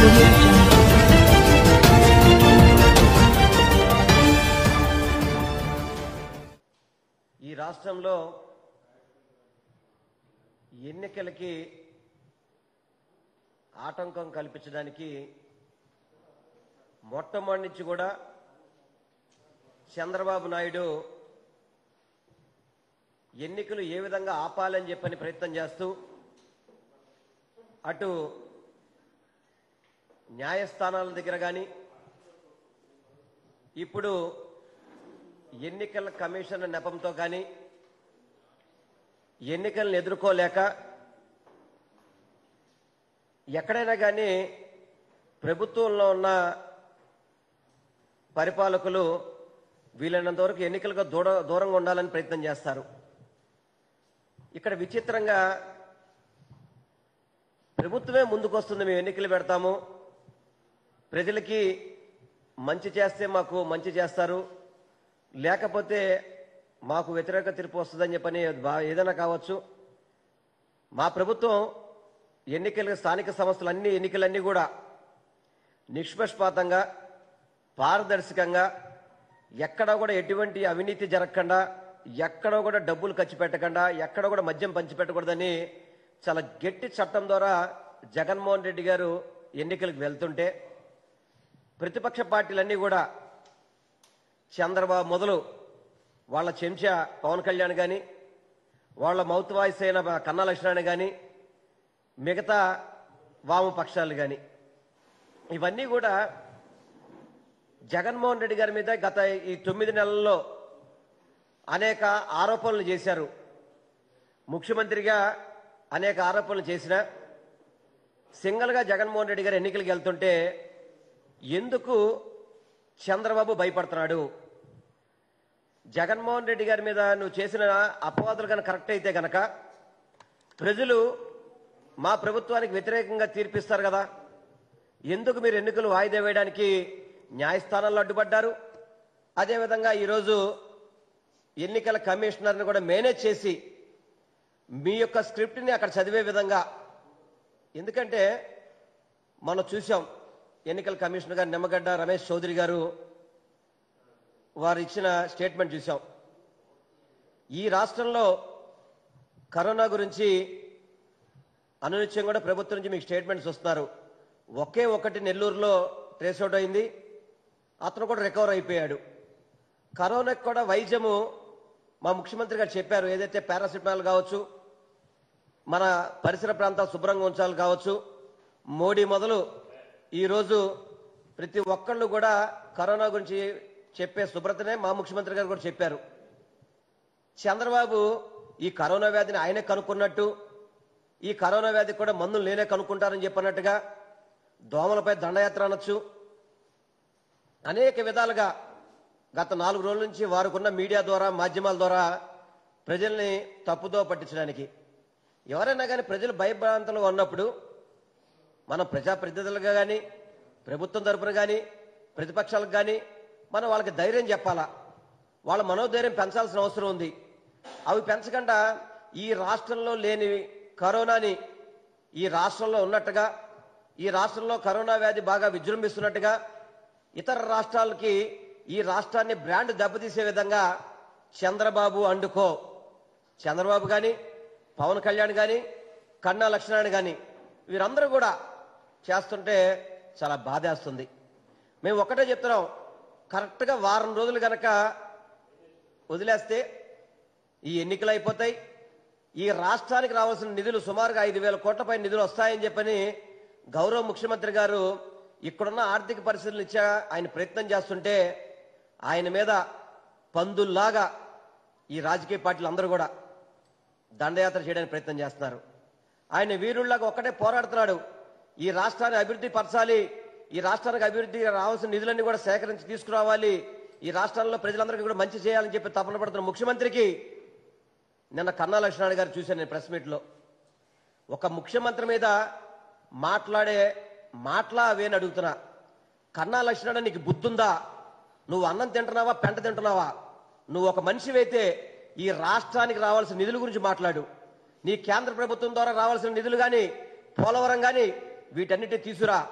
audio jungle. ఈ రాష్ట్రంలో ఎన్నికలకి ఆటంకం కల్పించడానికి మొట్టమొదటి నుంచి కూడా చంద్రబాబు నాయుడు ఎన్నికలు ఏ విధంగా ఆపాలని చెప్పని ప్రయత్నం చేస్తూ అటు న్యాయస్థానాల దగ్గర కానీ ఇప్పుడు ఎన్నికల కమిషన్ నెపంతో కానీ ఎన్నికలను ఎదుర్కోలేక ఎక్కడైనా కానీ ప్రభుత్వంలో ఉన్న పరిపాలకులు వీలైనంత వరకు ఎన్నికలకు దూర దూరంగా ఉండాలని ప్రయత్నం చేస్తారు ఇక్కడ విచిత్రంగా ప్రభుత్వమే ముందుకొస్తుంది మేము ఎన్నికలు పెడతాము ప్రజలకి మంచి చేస్తే మాకు మంచి చేస్తారు లేకపోతే మాకు వ్యతిరేక తీర్పు వస్తుందని చెప్పని బా- ఏదైనా కావచ్చు మా ప్రభుత్వం ఎన్నికల స్థానిక సంస్థలు అన్ని ఎన్నికలన్నీ కూడా నిష్పక్షపాతంగా పారదర్శకంగా ఎక్కడ కూడా ఎటువంటి అవినీతి జరగకుండా ఎక్కడ కూడా డబ్బులు ఖర్చు పెట్టకుండా ఎక్కడ కూడా మద్యం పంచిపెట్టకూడదని చాలా గట్టి చట్టం ద్వారా జగన్మోహన్ రెడ్డి గారు ఎన్నికలకు వెళ్తుంటే ప్రతిపక్ష పార్టీలన్నీ కూడా చంద్రబాబు మొదలు వాళ్ళ చెంచా పవన్ కళ్యాణ్ కానీ వాళ్ళ మౌత్ వాయిస్ అయిన కన్నా లక్ష్మణ్ కానీ మిగతా వామపక్షాలు కానీ ఇవన్నీ కూడా జగన్మోహన్ రెడ్డి గారి మీద గత ఈ తొమ్మిది నెలల్లో అనేక ఆరోపణలు చేశారు ముఖ్యమంత్రిగా అనేక ఆరోపణలు చేసిన సింగల్గా జగన్మోహన్ రెడ్డి గారు ఎన్నికలకు వెళ్తుంటే ఎందుకు చంద్రబాబు భయపడుతున్నాడు జగన్మోహన్ రెడ్డి గారి మీద నువ్వు చేసిన అపవాదులు కనుక కరెక్ట్ అయితే గనక ప్రజలు మా ప్రభుత్వానికి వ్యతిరేకంగా తీర్పిస్తారు కదా ఎందుకు మీరు ఎన్నికలు వాయిదా వేయడానికి న్యాయస్థానాల్లో అడ్డుపడ్డారు అదేవిధంగా ఈరోజు ఎన్నికల కమిషనర్ని కూడా మేనేజ్ చేసి మీ యొక్క స్క్రిప్ట్ని అక్కడ చదివే విధంగా ఎందుకంటే మనం చూసాం ఎన్నికల కమిషనర్ గారు నిమ్మగడ్డ రమేష్ చౌదరి గారు వారు ఇచ్చిన స్టేట్మెంట్ చూసాం ఈ రాష్ట్రంలో కరోనా గురించి అనునిత్యం కూడా ప్రభుత్వం నుంచి మీకు స్టేట్మెంట్స్ వస్తున్నారు ఒకే ఒకటి నెల్లూరులో ట్రేస్ అవుట్ అయింది అతను కూడా రికవర్ అయిపోయాడు కరోనాకి కూడా వైద్యము మా ముఖ్యమంత్రి గారు చెప్పారు ఏదైతే పారాసిటమాల్ కావచ్చు మన పరిసర ప్రాంతాలు శుభ్రంగా ఉంచాలి కావచ్చు మోడీ మొదలు ఈరోజు ప్రతి ఒక్కళ్ళు కూడా కరోనా గురించి చెప్పే శుభ్రతనే మా ముఖ్యమంత్రి గారు కూడా చెప్పారు చంద్రబాబు ఈ కరోనా వ్యాధిని ఆయనే కనుక్కున్నట్టు ఈ కరోనా వ్యాధికి కూడా మందులు నేనే కనుక్కుంటారని చెప్పినట్టుగా దోమలపై దండయాత్ర అనొచ్చు అనేక విధాలుగా గత నాలుగు రోజుల నుంచి వారికున్న మీడియా ద్వారా మాధ్యమాల ద్వారా ప్రజల్ని తప్పుదో పట్టించడానికి ఎవరైనా కానీ ప్రజలు భయభ్రాంతులు ఉన్నప్పుడు మనం ప్రజాప్రతినిధులుగా కానీ ప్రభుత్వం తరపున కానీ ప్రతిపక్షాలకు కానీ మనం వాళ్ళకి ధైర్యం చెప్పాలా వాళ్ళ మనోధైర్యం పెంచాల్సిన అవసరం ఉంది అవి పెంచకుండా ఈ రాష్ట్రంలో లేని కరోనాని ఈ రాష్ట్రంలో ఉన్నట్టుగా ఈ రాష్ట్రంలో కరోనా వ్యాధి బాగా విజృంభిస్తున్నట్టుగా ఇతర రాష్ట్రాలకి ఈ రాష్ట్రాన్ని బ్రాండ్ దెబ్బతీసే విధంగా చంద్రబాబు అండుకో చంద్రబాబు కానీ పవన్ కళ్యాణ్ కానీ కన్నా లక్ష్మణ్ కానీ వీరందరూ కూడా చేస్తుంటే చాలా బాధేస్తుంది మేము ఒకటే చెప్తున్నాం కరెక్ట్గా వారం రోజులు గనక వదిలేస్తే ఈ ఎన్నికలు అయిపోతాయి ఈ రాష్ట్రానికి రావాల్సిన నిధులు సుమారుగా ఐదు వేల కోట్లపై నిధులు వస్తాయని చెప్పని గౌరవ ముఖ్యమంత్రి గారు ఇక్కడున్న ఆర్థిక పరిస్థితులు ఇచ్చా ఆయన ప్రయత్నం చేస్తుంటే ఆయన మీద పందుల్లాగా ఈ రాజకీయ పార్టీలు అందరూ కూడా దండయాత్ర చేయడానికి ప్రయత్నం చేస్తున్నారు ఆయన వీరుల్లాగా ఒక్కటే పోరాడుతున్నాడు ఈ రాష్ట్రాన్ని అభివృద్ధి పరచాలి ఈ రాష్ట్రానికి అభివృద్ధి రావాల్సిన నిధులన్నీ కూడా సేకరించి తీసుకురావాలి ఈ రాష్ట్రంలో ప్రజలందరికీ కూడా మంచి చేయాలని చెప్పి తపన పడుతున్న ముఖ్యమంత్రికి నిన్న కన్నా లక్ష్మణ్ గారు చూశాను నేను ప్రెస్ మీట్లో ఒక ముఖ్యమంత్రి మీద మాట్లాడే మాటలా అవేని అడుగుతున్నా కన్నా లక్ష్మణ్ నీకు బుద్ధుందా నువ్వు అన్నం తింటున్నావా పెంట తింటున్నావా నువ్వు ఒక మనిషివైతే ఈ రాష్ట్రానికి రావాల్సిన నిధుల గురించి మాట్లాడు నీ కేంద్ర ప్రభుత్వం ద్వారా రావాల్సిన నిధులు కానీ పోలవరం కానీ వీటన్నిటి తీసురా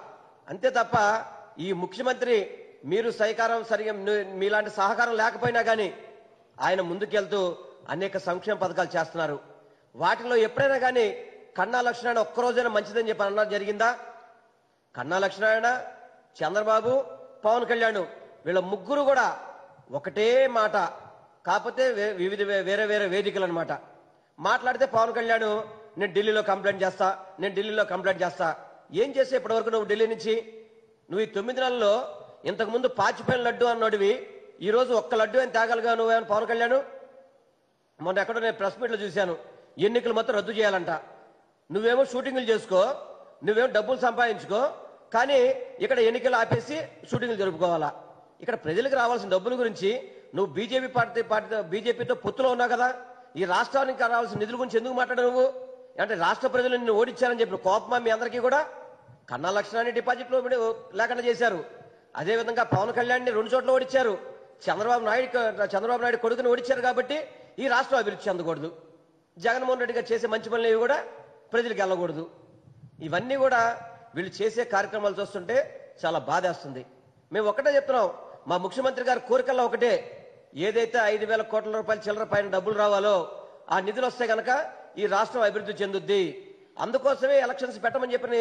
అంతే తప్ప ఈ ముఖ్యమంత్రి మీరు సహకారం సరిగా మీ- మీలాంటి సహకారం లేకపోయినా కానీ ఆయన ముందుకెళ్తూ అనేక సంక్షేమ పథకాలు చేస్తున్నారు వాటిలో ఎప్పుడైనా కానీ కన్నా లక్ష్మణ ఒక్కరోజైనా మంచిదని చెప్పి అన్నది జరిగిందా కన్నా లక్ష్మణ చంద్రబాబు పవన్ కళ్యాణ్ వీళ్ళ ముగ్గురు కూడా ఒకటే మాట కాకపోతే వే- వివిధ వే- వేరే వేరే వేదికలు అనమాట మాట్లాడితే పవన్ కళ్యాణ్ నేను ఢిల్లీలో కంప్లైంట్ చేస్తా నేను ఢిల్లీలో కంప్లైంట్ చేస్తా ఏం చేస్తే ఇప్పటివరకు నువ్వు ఢిల్లీ నుంచి నువ్వు ఈ తొమ్మిది నెలల్లో ఇంతకు ముందు పాచిపోయిన లడ్డు అన్నోడివి ఈ రోజు ఒక్క లడ్డు అని తేగలిగా నువ్వేమో పవన్ కళ్యాణ్ మొన్న ఎక్కడో నేను ప్రెస్ మీట్లో చూశాను ఎన్నికలు మొత్తం రద్దు చేయాలంట నువ్వేమో షూటింగ్లు చేసుకో నువ్వేమో డబ్బులు సంపాదించుకో కానీ ఇక్కడ ఎన్నికలు ఆపేసి షూటింగ్లు జరుపుకోవాలా ఇక్కడ ప్రజలకు రావాల్సిన డబ్బుల గురించి నువ్వు బీజేపీ పార్టీ పార్టీ బీజేపీతో పొత్తులో ఉన్నావు కదా ఈ రాష్ట్రానికి రావాల్సిన నిధుల గురించి ఎందుకు మాట్లాడావు నువ్వు అంటే రాష్ట్ర ప్రజలు నిన్ను ఓడించారని చెప్పిన కోపమా మీ అందరికీ కూడా కన్నా లక్షణాన్ని డిపాజిట్లో లేకుండా చేశారు అదేవిధంగా పవన్ కళ్యాణ్ని రెండు చోట్ల ఓడించారు చంద్రబాబు నాయుడు చంద్రబాబు నాయుడు కొడుకుని ఓడించారు కాబట్టి ఈ రాష్ట్రం అభివృద్ధి చెందకూడదు జగన్మోహన్ రెడ్డి గారు చేసే మంచి పనులు ఏవి కూడా ప్రజలకు వెళ్ళకూడదు ఇవన్నీ కూడా వీళ్ళు చేసే కార్యక్రమాలు చూస్తుంటే చాలా బాధేస్తుంది మేము ఒకటే చెప్తున్నాం మా ముఖ్యమంత్రి గారి కోరికల్లో ఒకటే ఏదైతే ఐదు వేల కోట్ల రూపాయల చిల్లర పైన డబ్బులు రావాలో ఆ నిధులు వస్తే గనక ఈ రాష్ట్రం అభివృద్ధి చెందుద్ది అందుకోసమే ఎలక్షన్స్ పెట్టమని చెప్పని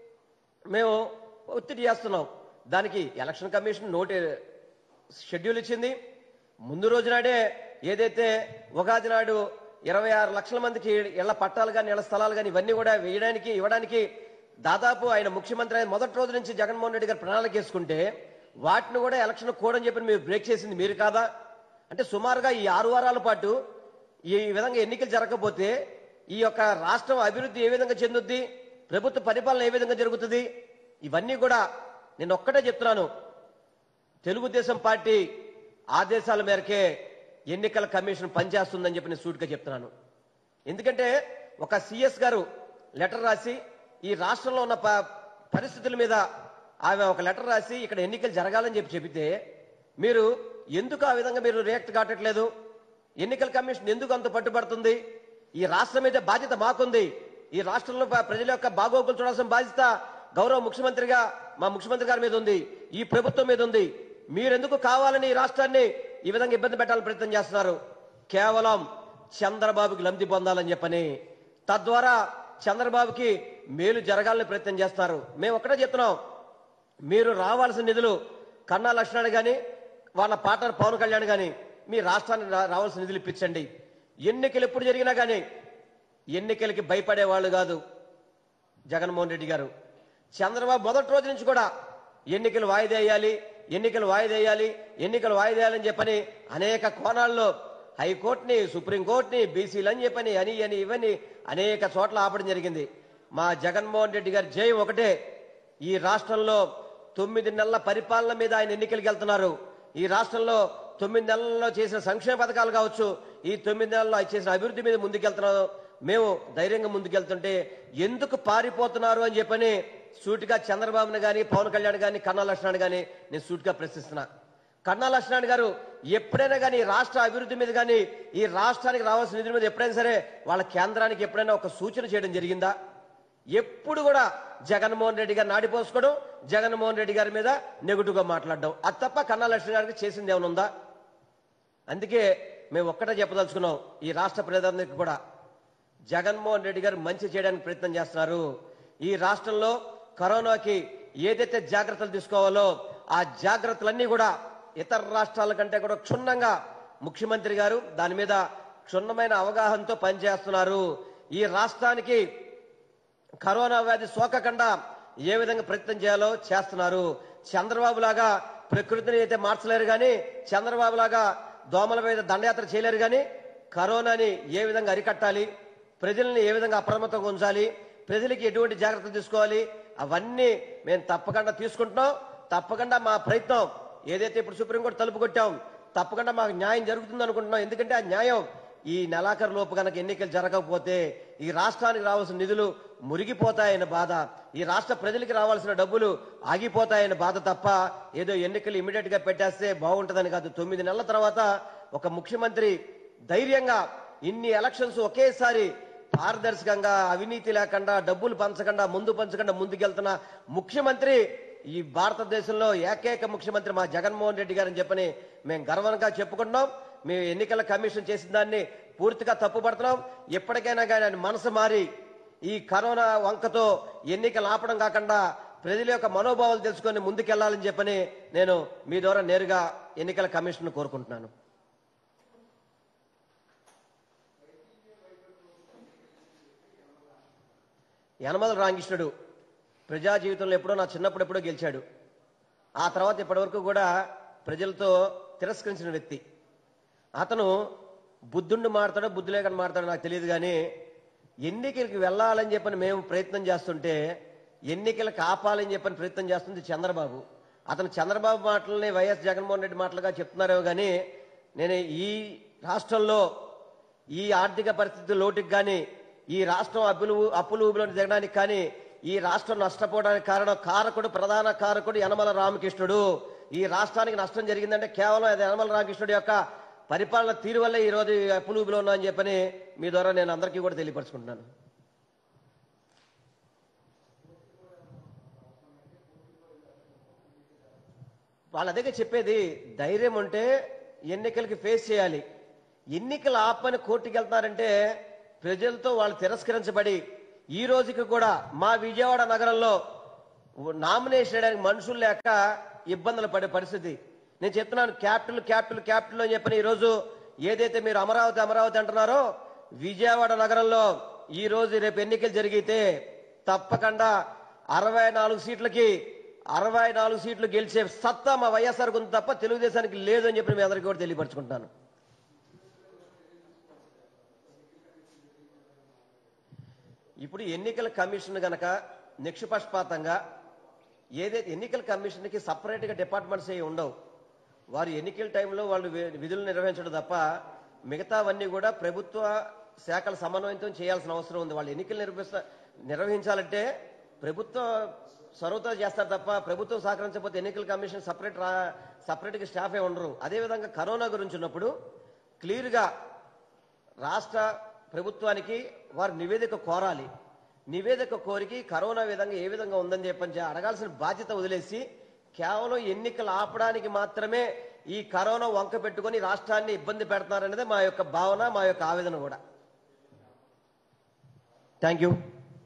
మేము ఒత్తిడి చేస్తున్నాం దానికి ఎలక్షన్ కమిషన్ నోటి షెడ్యూల్ ఇచ్చింది ముందు రోజు నాడే ఏదైతే ఉగాది నాడు ఇరవై ఆరు లక్షల మందికి ఇళ్ల పట్టాలు కానీ ఇళ్ల స్థలాలు కానీ ఇవన్నీ కూడా వేయడానికి ఇవ్వడానికి దాదాపు ఆయన ముఖ్యమంత్రి అయిన మొదటి రోజు నుంచి జగన్మోహన్ రెడ్డి గారు ప్రణాళిక వేసుకుంటే వాటిని కూడా ఎలక్షన్ కోడ్ అని చెప్పి మీరు బ్రేక్ చేసింది మీరు కాదా అంటే సుమారుగా ఈ ఆరు వారాల పాటు ఈ విధంగా ఎన్నికలు జరగకపోతే ఈ యొక్క రాష్ట్రం అభివృద్ధి ఏ విధంగా చెందుద్ది ప్రభుత్వ పరిపాలన ఏ విధంగా జరుగుతుంది ఇవన్నీ కూడా నేను ఒక్కటే చెప్తున్నాను తెలుగుదేశం పార్టీ ఆదేశాల మేరకే ఎన్నికల కమిషన్ పనిచేస్తుందని చెప్పి నేను సూటిగా చెప్తున్నాను ఎందుకంటే ఒక సిఎస్ గారు లెటర్ రాసి ఈ రాష్ట్రంలో ఉన్న ప- పరిస్థితుల మీద ఆమె ఒక లెటర్ రాసి ఇక్కడ ఎన్నికలు జరగాలని చెప్పి చెబితే మీరు ఎందుకు ఆ విధంగా మీరు రియాక్ట్ కావట్లేదు ఎన్నికల కమిషన్ ఎందుకు అంత పట్టుబడుతుంది ఈ రాష్ట్రం మీద బాధ్యత మాకుంది ఈ రాష్ట్రంలో ప- ప్రజల యొక్క బాగోగులు చూడాల్సిన బాధ్యత గౌరవ ముఖ్యమంత్రిగా మా ముఖ్యమంత్రి గారి మీద ఉంది ఈ ప్రభుత్వం మీద ఉంది మీరెందుకు కావాలని ఈ రాష్ట్రాన్ని ఈ విధంగా ఇబ్బంది పెట్టాలని ప్రయత్నం చేస్తున్నారు కేవలం చంద్రబాబుకి లబ్ధి పొందాలని చెప్పని తద్వారా చంద్రబాబుకి మేలు జరగాలని ప్రయత్నం చేస్తున్నారు మేము ఒక్కటే చెప్తున్నాం మీరు రావాల్సిన నిధులు కన్నా లక్ష్మణ్ గాని వాళ్ళ పార్ట్నర్ పవన్ కళ్యాణ్ గాని మీ రాష్ట్రానికి రా- రావాల్సిన నిధులు ఇప్పించండి ఎన్నికలు ఎప్పుడు జరిగినా గానీ ఎన్నికలకి భయపడే వాళ్ళు కాదు జగన్మోహన్ రెడ్డి గారు చంద్రబాబు మొదటి రోజు నుంచి కూడా ఎన్నికలు వాయిదా వేయాలి ఎన్నికలు వాయిదా వేయాలి ఎన్నికలు వాయిదా వేయాలని చెప్పని అనేక కోణాల్లో హైకోర్టుని సుప్రీంకోర్టుని బీసీలు అని చెప్పని అని అని ఇవన్నీ అనేక చోట్ల ఆపడం జరిగింది మా జగన్మోహన్ రెడ్డి గారి జయం ఒకటే ఈ రాష్ట్రంలో తొమ్మిది నెలల పరిపాలన మీద ఆయన ఎన్నికలకు వెళ్తున్నారు ఈ రాష్ట్రంలో తొమ్మిది నెలల్లో చేసిన సంక్షేమ పథకాలు కావచ్చు ఈ తొమ్మిది నెలల్లో ఆయన చేసిన అభివృద్ధి మీద ముందుకెళ్తున్నాం మేము ధైర్యంగా ముందుకెళ్తుంటే ఎందుకు పారిపోతున్నారు అని చెప్పని సూటిగా చంద్రబాబుని గాని పవన్ కళ్యాణ్ గాని కన్నా లక్ష్మణ్ గాని నేను సూటిగా ప్రశ్నిస్తున్నా కన్నా లక్ష్మణ్ గారు ఎప్పుడైనా కానీ రాష్ట్ర అభివృద్ధి మీద కానీ ఈ రాష్ట్రానికి రావాల్సిన నిధుల మీద ఎప్పుడైనా సరే వాళ్ళ కేంద్రానికి ఎప్పుడైనా ఒక సూచన చేయడం జరిగిందా ఎప్పుడు కూడా జగన్మోహన్ రెడ్డి గారు నాడిపోసుకోవడం జగన్మోహన్ రెడ్డి గారి మీద నెగిటివ్ గా మాట్లాడడం అది తప్ప కన్నా లక్ష్మణ్ గారికి చేసింది ఏమైనా ఉందా అందుకే మేము ఒక్కటే చెప్పదలుచుకున్నాం ఈ రాష్ట్ర ప్రజలందరికీ కూడా జగన్మోహన్ రెడ్డి గారు మంచి చేయడానికి ప్రయత్నం చేస్తున్నారు ఈ రాష్ట్రంలో కరోనాకి ఏదైతే జాగ్రత్తలు తీసుకోవాలో ఆ జాగ్రత్తలన్నీ కూడా ఇతర రాష్ట్రాల కంటే కూడా క్షుణ్ణంగా ముఖ్యమంత్రి గారు దాని మీద క్షుణ్ణమైన అవగాహనతో పనిచేస్తున్నారు ఈ రాష్ట్రానికి కరోనా వ్యాధి సోకకుండా ఏ విధంగా ప్రయత్నం చేయాలో చేస్తున్నారు చంద్రబాబు లాగా ప్రకృతిని అయితే మార్చలేరు కానీ చంద్రబాబు లాగా దోమల మీద దండయాత్ర చేయలేరు కానీ కరోనాని ఏ విధంగా అరికట్టాలి ప్రజల్ని ఏ విధంగా అప్రమత్తంగా ఉంచాలి ప్రజలకి ఎటువంటి జాగ్రత్తలు తీసుకోవాలి అవన్నీ మేము తప్పకుండా తీసుకుంటున్నాం తప్పకుండా మా ప్రయత్నం ఏదైతే ఇప్పుడు సుప్రీంకోర్టు తలుపు కొట్టాం తప్పకుండా మాకు న్యాయం జరుగుతుంది అనుకుంటున్నాం ఎందుకంటే ఆ న్యాయం ఈ నెలాఖరు లోపు కనుక ఎన్నికలు జరగకపోతే ఈ రాష్ట్రానికి రావాల్సిన నిధులు మురిగిపోతాయన్న బాధ ఈ రాష్ట్ర ప్రజలకి రావాల్సిన డబ్బులు ఆగిపోతాయన్న బాధ తప్ప ఏదో ఎన్నికలు ఇమీడియట్ గా పెట్టేస్తే బాగుంటుందని కాదు తొమ్మిది నెలల తర్వాత ఒక ముఖ్యమంత్రి ధైర్యంగా ఇన్ని ఎలక్షన్స్ ఒకేసారి పారదర్శకంగా అవినీతి లేకుండా డబ్బులు పంచకుండా ముందు పంచకుండా ముందుకెళ్తున్న ముఖ్యమంత్రి ఈ భారతదేశంలో ఏకైక ముఖ్యమంత్రి మా జగన్మోహన్ రెడ్డి గారని చెప్పని మేము గర్వంగా చెప్పుకుంటున్నాం మేము ఎన్నికల కమిషన్ చేసిన దాన్ని పూర్తిగా తప్పుపడుతున్నాం ఎప్పటికైనా కానీ ఆయన మనసు మారి ఈ కరోనా వంకతో ఎన్నికలు ఆపడం కాకుండా ప్రజల యొక్క మనోభావాలు తెలుసుకొని ముందుకెళ్లాలని చెప్పని నేను మీ ద్వారా నేరుగా ఎన్నికల కమిషన్ కోరుకుంటున్నాను యనమల రామకృష్ణుడు ప్రజా జీవితంలో ఎప్పుడో నా చిన్నప్పుడు ఎప్పుడో గెలిచాడు ఆ తర్వాత ఇప్పటివరకు కూడా ప్రజలతో తిరస్కరించిన వ్యక్తి అతను బుద్ధుండి మాడతాడో బుద్ధి లేకుండా మాడతాడో నాకు తెలియదు కానీ ఎన్నికలకి వెళ్ళాలని చెప్పని మేము ప్రయత్నం చేస్తుంటే ఎన్నికలకు ఆపాలని చెప్పని ప్రయత్నం చేస్తుంది చంద్రబాబు అతను చంద్రబాబు మాటలని వైఎస్ జగన్మోహన్ రెడ్డి మాటలుగా చెప్తున్నారేమో కానీ నేను ఈ రాష్ట్రంలో ఈ ఆర్థిక పరిస్థితి లోటుకి కానీ ఈ రాష్ట్రం అప్పులు అప్పులు ఊబిలో దిగడానికి కానీ ఈ రాష్ట్రం నష్టపోవడానికి కారణం కారకుడు ప్రధాన కారకుడు యనమల రామకృష్ణుడు ఈ రాష్ట్రానికి నష్టం జరిగిందంటే కేవలం అది యనమల రామకృష్ణుడు యొక్క పరిపాలన తీరు వల్లే ఈ రోజు ఈ అప్పులు ఊబిలో ఉన్నా అని చెప్పని మీ ద్వారా నేను అందరికీ కూడా తెలియపరుచుకుంటున్నాను వాళ్ళ దగ్గర చెప్పేది ధైర్యం ఉంటే ఎన్నికలకి ఫేస్ చేయాలి ఎన్నికలు ఆపని కోర్టుకి వెళ్తున్నారంటే ప్రజలతో వాళ్ళు తిరస్కరించబడి ఈ రోజుకి కూడా మా విజయవాడ నగరంలో నామినేషన్ వేయడానికి మనుషులు లేక ఇబ్బందులు పడే పరిస్థితి నేను చెప్తున్నాను క్యాపిటల్ క్యాపిటల్ క్యాపిటల్ అని చెప్పిన ఈరోజు ఏదైతే మీరు అమరావతి అమరావతి అంటున్నారో విజయవాడ నగరంలో ఈ రోజు రేపు ఎన్నికలు జరిగితే తప్పకుండా అరవై నాలుగు సీట్లకి అరవై నాలుగు సీట్లు గెలిచే సత్తా మా వైఎస్ఆర్ ఉంది తప్ప తెలుగుదేశానికి లేదు అని చెప్పి మీ అందరికీ కూడా తెలియపరచుకుంటున్నాను ఇప్పుడు ఎన్నికల కమిషన్ గనక నిక్షపక్షపాతంగా ఏదైతే ఎన్నికల కమిషన్కి సపరేట్గా డిపార్ట్మెంట్స్ ఏ ఉండవు వారు ఎన్నికల టైంలో వాళ్ళు వి- విధులు నిర్వహించడం తప్ప మిగతావన్నీ కూడా ప్రభుత్వ శాఖల సమన్వయంతో చేయాల్సిన అవసరం ఉంది వాళ్ళు ఎన్నికలు నిర్వహిస్త నిర్వహించాలంటే ప్రభుత్వ సర్వతో చేస్తారు తప్ప ప్రభుత్వం సహకరించకపోతే ఎన్నికల కమిషన్ సపరేట్ రా సపరేట్గా స్టాఫే ఉండరు అదేవిధంగా కరోనా గురించి ఉన్నప్పుడు క్లియర్గా రాష్ట్ర ప్రభుత్వానికి వారు నివేదిక కోరాలి నివేదిక కోరికి కరోనా విధంగా ఏ విధంగా ఉందని చెప్పని చె- అడగాల్సిన బాధ్యత వదిలేసి కేవలం ఎన్నికలు ఆపడానికి మాత్రమే ఈ కరోనా వంక పెట్టుకొని రాష్ట్రాన్ని ఇబ్బంది పెడుతున్నారనేది మా యొక్క భావన మా యొక్క ఆవేదన కూడా థ్యాంక్ యూ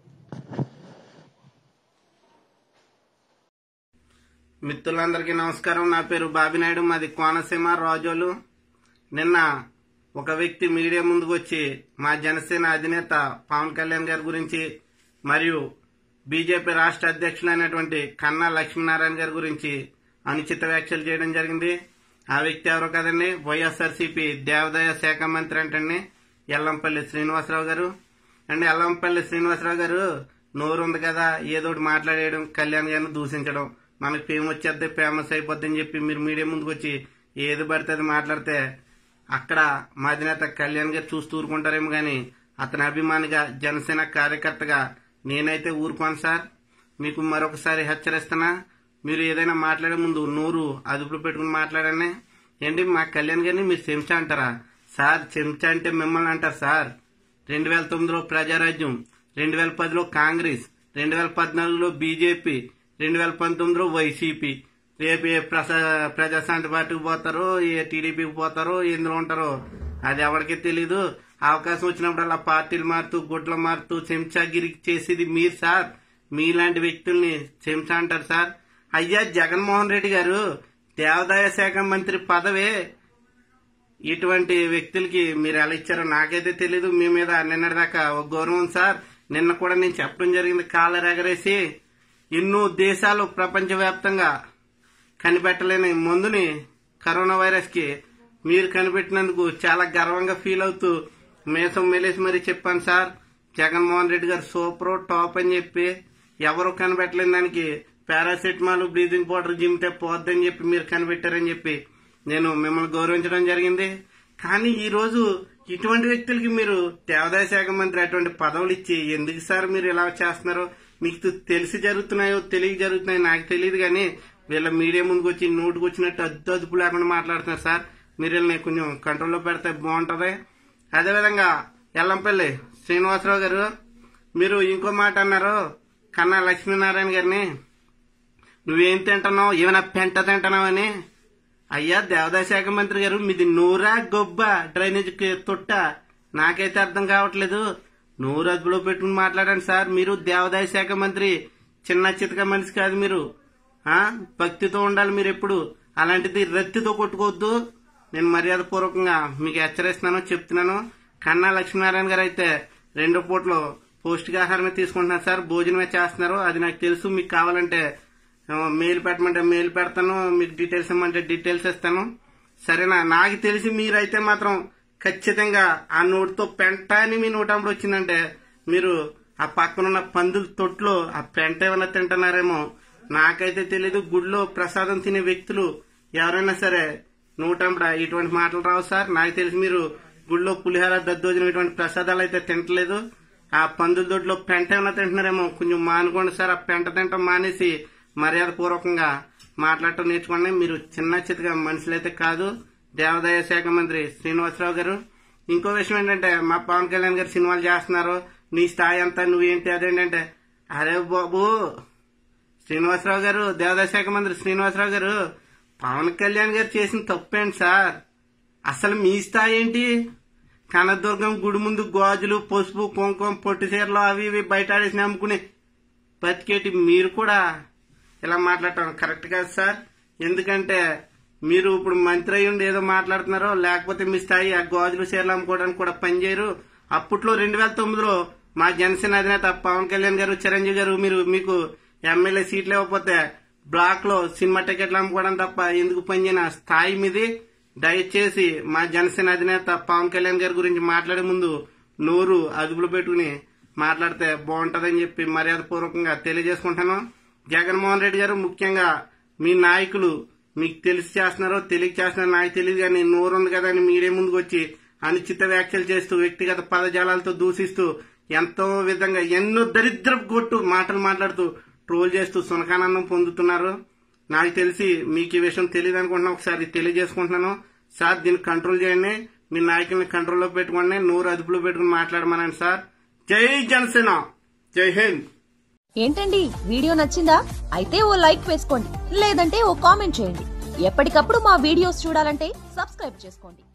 మిత్రులందరికీ నమస్కారం నా పేరు బాబినాయుడు మాది కోనసీమ రాజోలు నిన్న ఒక వ్యక్తి మీడియా ముందుకు వచ్చి మా జనసేన అధినేత పవన్ కళ్యాణ్ గారి గురించి మరియు బీజేపీ రాష్ట్ర అధ్యక్షులైనటువంటి కన్నా లక్ష్మీనారాయణ గారి గురించి అనుచిత వ్యాఖ్యలు చేయడం జరిగింది ఆ వ్యక్తి ఎవరో కదండి వైఎస్ఆర్సీపీ దేవాదాయ శాఖ మంత్రి అంటే ఎల్లంపల్లి శ్రీనివాసరావు గారు అండ్ ఎల్లంపల్లి శ్రీనివాసరావు గారు నోరు ఉంది కదా ఏదో ఒకటి మాట్లాడేయడం కళ్యాణ్ గారిని దూషించడం మనకి ఫేమ్ వచ్చేద్ది ఫేమస్ అయిపోద్ది అని చెప్పి మీరు మీడియా ముందుకు వచ్చి ఏది పడితే అది మాట్లాడితే అక్కడ మా అధినేత కళ్యాణ్ గారు చూస్తూ ఊరుకుంటారేమో గాని అతని అభిమానిగా జనసేన కార్యకర్తగా నేనైతే ఊరుకోను సార్ మీకు మరొకసారి హెచ్చరిస్తున్నా మీరు ఏదైనా మాట్లాడే ముందు నోరు అదుపులో పెట్టుకుని మాట్లాడండి ఏంటి మా కళ్యాణ్ గారిని మీరు చెంచా అంటారా సార్ చెంచా అంటే మిమ్మల్ని అంటారు సార్ రెండు వేల తొమ్మిదిలో ప్రజారాజ్యం రెండు వేల పదిలో కాంగ్రెస్ రెండు వేల పద్నాలుగులో బీజేపీ రెండు వేల పంతొమ్మిదిలో వైసీపీ రేపు ఏ ప్రసా ప్రజాశాంతి పార్టీకి పోతారో ఏ టీడీపీకి పోతారో ఎందులో ఉంటారో అది ఎవరికీ తెలీదు అవకాశం వచ్చినప్పుడల్లా పార్టీలు మారుతూ గుడ్లు మారుతూ చెంచాగిరి చేసేది మీరు సార్ మీలాంటి వ్యక్తుల్ని చెంచా అంటారు సార్ అయ్యా జగన్మోహన్ రెడ్డి గారు దేవాదాయ శాఖ మంత్రి పదవే ఇటువంటి వ్యక్తులకి మీరు ఎలా ఇచ్చారో నాకైతే తెలీదు మీ మీద నిన్నటిదాకా ఒక గౌరవం సార్ నిన్న కూడా నేను చెప్పడం జరిగింది కాలర్ ఎగరేసి ఎన్నో దేశాలు ప్రపంచవ్యాప్తంగా కనిపెట్టలేని మందుని కరోనా వైరస్ కి మీరు కనిపెట్టినందుకు చాలా గర్వంగా ఫీల్ అవుతూ మేసం మెలేసి మరీ చెప్పాను సార్ జగన్మోహన్ రెడ్డి గారు సూపర్ టాప్ అని చెప్పి ఎవరు కనిపెట్టలేని దానికి పారాసెటమాల్ బ్రీతింగ్ పౌడర్ జిమ్తే పోద్దని చెప్పి మీరు కనిపెట్టారని చెప్పి నేను మిమ్మల్ని గౌరవించడం జరిగింది కానీ ఈ రోజు ఇటువంటి వ్యక్తులకి మీరు దేవాదాయ శాఖ మంత్రి అటువంటి పదవులు ఇచ్చి ఎందుకు సార్ మీరు ఇలా చేస్తున్నారో మీకు తెలిసి జరుగుతున్నాయో తెలియ జరుగుతున్నాయో నాకు తెలియదు కానీ వీళ్ళ మీడియా ముందుకు వచ్చి నోటుకు వచ్చినట్టు అద్దు అదుపు లేకుండా మాట్లాడుతున్నారు సార్ మీరు వీళ్ళని కొంచెం కంట్రోల్లో పెడితే బాగుంటది అదేవిధంగా ఎల్లంపల్లి శ్రీనివాసరావు గారు మీరు ఇంకో మాట అన్నారు కన్నా లక్ష్మీనారాయణ గారిని నువ్వేం తింటున్నావు ఏమైనా పెంట తింటున్నావని అయ్యా దేవాదాయ శాఖ మంత్రి గారు మీది నూరా గొబ్బ డ్రైనేజ్ తొట్ట నాకైతే అర్థం కావట్లేదు నూరు అదుపులో పెట్టుకుని మాట్లాడండి సార్ మీరు దేవాదాయ శాఖ మంత్రి చిన్న చితక మనిషి కాదు మీరు ఆ భక్తితో ఉండాలి మీరు ఎప్పుడు అలాంటిది రత్తితో కొట్టుకోవద్దు నేను మర్యాద పూర్వకంగా మీకు హెచ్చరిస్తున్నాను చెప్తున్నాను కన్నా లక్ష్మీనారాయణ గారు అయితే రెండు పూట్లు పౌష్టికాహారమే తీసుకుంటున్నారు సార్ భోజనమే చేస్తున్నారు అది నాకు తెలుసు మీకు కావాలంటే ఆ, మెయిల్ పెట్టమంటే మెయిల్ పెడతాను మీకు డీటెయిల్స్ ఇమ్మంటే డీటెయిల్స్ ఇస్తాను సరేనా నాకు తెలిసి మీరైతే మాత్రం ఖచ్చితంగా ఆ నోటితో పెంట అని మీ నోటంప్పుడు వచ్చిందంటే మీరు ఆ పక్కనున్న పందుల తొట్లో ఆ పెంట ఏమైనా తింటున్నారేమో నాకైతే తెలీదు గుడిలో ప్రసాదం తినే వ్యక్తులు ఎవరైనా సరే నూటంపడ ఇటువంటి మాటలు రావు సార్ నాకు తెలిసి మీరు గుడిలో పులిహార దద్దోజనం ఇటువంటి ప్రసాదాలు అయితే తింటలేదు ఆ పందుల దొడ్లో పెంట ఏమైనా తింటున్నారేమో కొంచెం మానుకోండి సార్ ఆ పెంట తింటాం మానేసి మర్యాద పూర్వకంగా మాట్లాడటం నేర్చుకోండి మీరు చిన్న చితగా మనుషులైతే కాదు దేవాదాయ శాఖ మంత్రి శ్రీనివాసరావు గారు ఇంకో విషయం ఏంటంటే మా పవన్ కళ్యాణ్ గారు సినిమాలు చేస్తున్నారు నీ స్థాయి అంతా నువ్వేంటి అదేంటంటే అరే బాబు శ్రీనివాసరావు గారు దేవాదాయ శాఖ మంత్రి శ్రీనివాసరావు గారు పవన్ కళ్యాణ్ గారు చేసిన తప్పేంటి సార్ అసలు మీ స్థాయి ఏంటి కనదుర్గం గుడి ముందు గాజులు పసుపు కుంకుమ పొట్టి చీరలు అవి ఇవి బయట ఆడేసి నమ్ముకునే బతికేటి మీరు కూడా ఇలా మాట్లాడటం కరెక్ట్ కాదు సార్ ఎందుకంటే మీరు ఇప్పుడు మంత్రి అయ్యి ఉండి ఏదో మాట్లాడుతున్నారో లేకపోతే మీ స్థాయి ఆ గాజులు చీరలు అమ్ముకోవడానికి కూడా పనిచేయరు అప్పట్లో రెండు వేల తొమ్మిదిలో మా జనసేన అధినేత పవన్ కళ్యాణ్ గారు చిరంజీవి గారు మీరు మీకు ఎమ్మెల్యే సీట్లు ఇవ్వకపోతే బ్లాక్ లో సినిమా టికెట్లు అమ్ముకోవడం తప్ప ఎందుకు పనిచేయని ఆ స్థాయి మీది దయచేసి మా జనసేన అధినేత పవన్ కళ్యాణ్ గారి గురించి మాట్లాడే ముందు నోరు అదుపులో పెట్టుకుని మాట్లాడితే బాగుంటదని చెప్పి మర్యాద పూర్వకంగా తెలియజేసుకుంటాను జగన్మోహన్ రెడ్డి గారు ముఖ్యంగా మీ నాయకులు మీకు తెలిసి చేస్తున్నారో తెలియక చేస్తున్నారో నాకు తెలియదు కానీ నోరు ఉంది కదా అని మీరే ముందుకు వచ్చి అనుచిత వ్యాఖ్యలు చేస్తూ వ్యక్తిగత పదజాలాలతో దూషిస్తూ ఎంతో విధంగా ఎన్నో దరిద్ర కొట్టు మాటలు మాట్లాడుతూ ట్రోల్ చేస్తూ సునకానందం పొందుతున్నారు నాకు తెలిసి మీకు ఈ విషయం తెలియదు అనుకుంటున్నా ఒకసారి తెలియజేసుకుంటున్నాను సార్ దీన్ని కంట్రోల్ చేయండి మీ నాయకుల్ని కంట్రోల్లో పెట్టుకోండి నోరు అదుపులో పెట్టుకుని మాట్లాడమనండి సార్ జై జనసేన జై హింద్ ఏంటండి వీడియో నచ్చిందా అయితే ఓ లైక్ వేసుకోండి లేదంటే ఓ కామెంట్ చేయండి ఎప్పటికప్పుడు మా వీడియోస్ చూడాలంటే సబ్స్క్రైబ్ చేసుకోండి